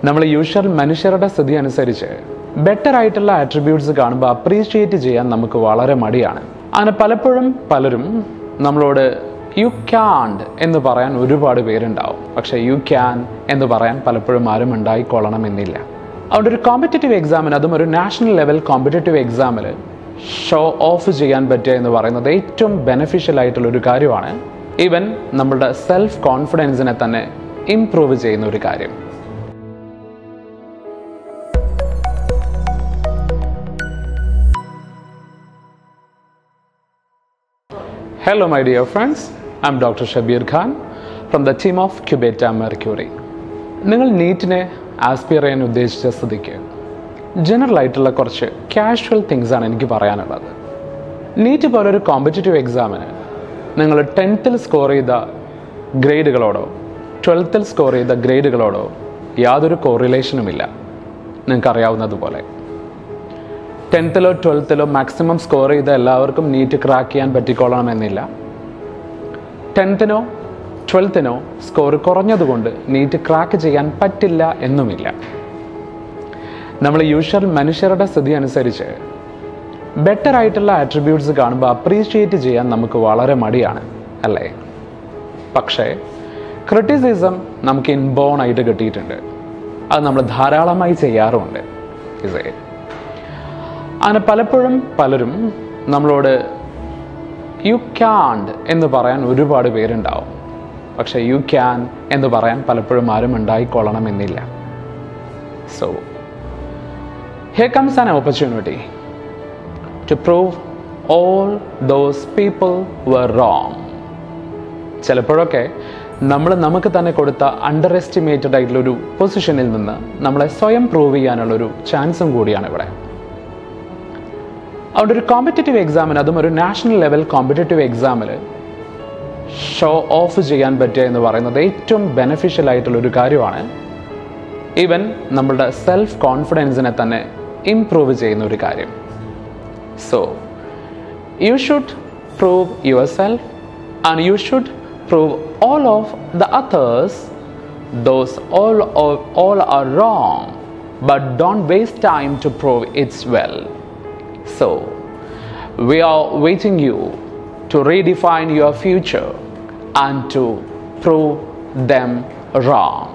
നമ്മൾ യൂഷ്വൽ മനുഷ്യരുടെ സ്ഥിതി അനുസരിച്ച് ബെറ്റർ ആയിട്ടുള്ള ആട്രിബ്യൂട്ട്സ് കാണുമ്പോൾ അപ്രീഷിയേറ്റ് ചെയ്യാൻ നമുക്ക് വളരെ മടിയാണ് അങ്ങനെ പലപ്പോഴും പലരും നമ്മളോട് യു ക്യാൻഡ് എന്ന് പറയാൻ ഒരുപാട് പേരുണ്ടാവും പക്ഷേ യു ക്യാൻ എന്ന് പറയാൻ പലപ്പോഴും ആരും ഉണ്ടായിക്കൊള്ളണമെന്നില്ല അതുകൊണ്ട് ഒരു കോമ്പറ്റേറ്റീവ് എക്സാമിന് അതും ഒരു നാഷണൽ ലെവൽ കോമ്പറ്റേറ്റീവ് എക്സാമിൽ ഷോ ഓഫ് ചെയ്യാൻ പറ്റുക എന്ന് പറയുന്നത് ഏറ്റവും ബെനഫിഷ്യൽ ആയിട്ടുള്ള ഒരു കാര്യമാണ് ഈവൻ നമ്മളുടെ സെൽഫ് കോൺഫിഡൻസിനെ തന്നെ ഇംപ്രൂവ് ചെയ്യുന്ന ഒരു കാര്യം Hello, my dear friends. I'm Dr. Shabir Khan from the team of Cubeta Mercury. നിങ്ങൾ നീറ്റിനെ ആസ്പിയർ ചെയ്യാൻ ഉദ്ദേശിച്ച സ്ഥിതിക്ക് ജനറൽ ആയിട്ടുള്ള കുറച്ച് കാഷ്വൽ തിങ്സ് ആണ് എനിക്ക് പറയാനുള്ളത് നീറ്റ് പോലൊരു കോമ്പറ്റേറ്റീവ് എക്സാമിന് നിങ്ങൾ ടെൻത്തിൽ സ്കോർ ചെയ്ത ഗ്രേഡുകളോടോ ട്വൽത്തിൽ സ്കോർ ചെയ്ത ഗ്രേഡുകളോടോ യാതൊരു കോറിലേഷനുമില്ല നിങ്ങൾക്കറിയാവുന്നതുപോലെ ടെൻത്തിലോ ട്വൽത്തിലോ മാക്സിമം സ്കോർ ചെയ്ത എല്ലാവർക്കും നീറ്റ് ക്രാക്ക് ചെയ്യാൻ പറ്റിക്കൊള്ളണമെന്നില്ല ടെൻത്തിനോ ട്വൽത്തിനോ സ്കോർ കുറഞ്ഞതുകൊണ്ട് നീറ്റ് ക്രാക്ക് ചെയ്യാൻ പറ്റില്ല എന്നുമില്ല നമ്മൾ യൂഷ്വൽ മനുഷ്യരുടെ സ്ഥിതി അനുസരിച്ച് ബെറ്റർ ആയിട്ടുള്ള ആട്രിബ്യൂട്ട്സ് കാണുമ്പോൾ അപ്രീഷിയേറ്റ് ചെയ്യാൻ നമുക്ക് വളരെ മടിയാണ് അല്ലേ പക്ഷേ ക്രിറ്റിസിസം നമുക്ക് ഇൻബോൺ ആയിട്ട് കിട്ടിയിട്ടുണ്ട് അത് നമ്മൾ ധാരാളമായി ചെയ്യാറുമുണ്ട് ഇസേ അങ്ങനെ പലപ്പോഴും പലരും നമ്മളോട് യു ക്യാൻഡ് എന്ന് പറയാൻ ഒരുപാട് പേരുണ്ടാവും പക്ഷേ യു ക്യാൻ എന്ന് പറയാൻ പലപ്പോഴും ആരും ഉണ്ടായിക്കൊള്ളണമെന്നില്ല so here comes an opportunity to prove all those people were wrong ചിലപ്പോഴൊക്കെ നമ്മൾ നമുക്ക് തന്നെ കൊടുത്ത അണ്ടർ എസ്റ്റിമേറ്റഡ് ആയിട്ടുള്ള ഒരു പൊസിഷനിൽ നിന്ന് നമ്മളെ സ്വയം പ്രൂവ് ചെയ്യാനുള്ളൊരു ചാൻസും കൂടിയാണ് ഇവിടെ അതുകൊണ്ട് ഒരു കോമ്പറ്റേറ്റീവ് എക്സാമിന് അതും ഒരു നാഷണൽ ലെവൽ കോമ്പറ്റേറ്റീവ് എക്സാമിൽ ഷോ ഓഫ് ചെയ്യാൻ പറ്റുക എന്ന് പറയുന്നത് ഏറ്റവും ബെനഫിഷ്യൽ ആയിട്ടുള്ള ഒരു കാര്യമാണ് ഈവൻ നമ്മളുടെ സെൽഫ് കോൺഫിഡൻസിനെ തന്നെ ഇംപ്രൂവ് ചെയ്യുന്ന ഒരു കാര്യം so you should prove yourself and you should prove all of the others those all all are wrong but don't waste time to prove it's well So, we are waiting you to redefine your future and to prove them wrong.